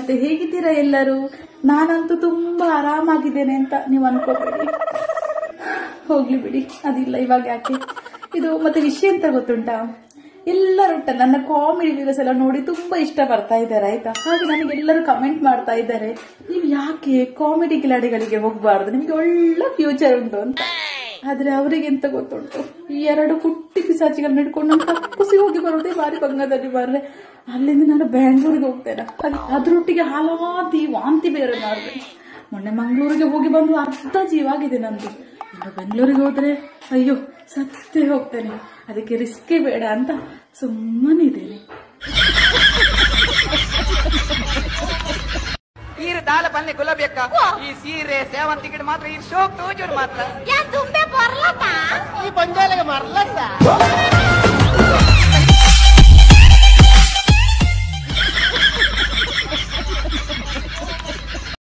ನಮಸ್ತೆ ಹೇಗಿದ್ದೀರಾ ಎಲ್ಲರೂ ನಾನಂತೂ ತುಂಬಾ ಆರಾಮಾಗಿದ್ದೇನೆ ಅಂತ ನೀವು ಅನ್ಕೋಬೇಡಿ ಹೋಗ್ಲಿ ಬಿಡಿ ಅದಿಲ್ಲ ಇವಾಗ ಯಾಕೆ ಇದು ಮತ್ತೆ ವಿಷಯ ಅಂತ ಗೊತ್ತುಂಟಾ ಎಲ್ಲರೂ ಉಂಟ ನನ್ನ ಕಾಮಿಡಿ ವಿಡಿಯೋಸ್ ಎಲ್ಲ ನೋಡಿ ತುಂಬಾ ಇಷ್ಟ ಬರ್ತಾ ಇದ್ದಾರೆ ಆಯ್ತಾ ಹಾಗೆ ನನಗೆ ಎಲ್ಲರೂ ಕಮೆಂಟ್ ಮಾಡ್ತಾ ಇದ್ದಾರೆ ನೀವು ಯಾಕೆ ಕಾಮಿಡಿ ಕಿಲಾಡಿಗಳಿಗೆ ಹೋಗ್ಬಾರ್ದು ನಿಮ್ಗೆ ಒಳ್ಳೆ ಫ್ಯೂಚರ್ ಉಂಟು ಅಂತ ಆದ್ರೆ ಅವರಿಗೆ ಎಂತ ಗೊತ್ತುಂಟು ಈ ಎರಡು ಪುಟ್ಟಿ ಪಿಸಾಚಿಗಳನ್ನ ಹಿಡ್ಕೊಂಡು ನಾನು ಕಕ್ಕುಸಿ ಹೋಗಿ ಬರೋದೇ ಬಾರಿ ಬಂಗದಲ್ಲಿ ಬರ್ರೆ ಅಲ್ಲಿಂದ ನಾನು ಬ್ಯಾಂಗ್ಳೂರಿಗೆ ಹೋಗ್ತೇನೆ ಅದ್- ಅದ್ರೊಟ್ಟಿಗೆ ಹಲವಾತಿ ವಾಂತಿ ಬೇರೆ ಮಾಡಿದೆ ಮೊನ್ನೆ ಮಂಗಳೂರಿಗೆ ಹೋಗಿ ಬಂದು ಅರ್ಧ ಜೀವ ಆಗಿದೆ ನಂದು ಇನ್ನು ಬೆಂಗಳೂರಿಗೆ ಹೋದ್ರೆ ಅಯ್ಯೋ ಸತ್ತೇ ಹೋಗ್ತೇನೆ ಅದಕ್ಕೆ ರಿಸ್ಕೇ ಬೇಡ ಅಂತ ಸುಮ್ಮನಿದ್ದೇನೆ ಈರು ದಾಲ ಬನ್ನಿ ಗುಲಾಬಿ ಅಕ್ಕ ಈ ಸೀರೆ ಸೇವಂತಿಗೆ ಮಾತ್ರ ಈ ಶೋಕ್ ತೋಜೂರು ಮಾತ್ರ ಯಾ ತುಂಬೆ ಬರ್ಲತ್ತ ಈ ಬಂಜಾಲಿಗೆ ಮರಲತ್ತ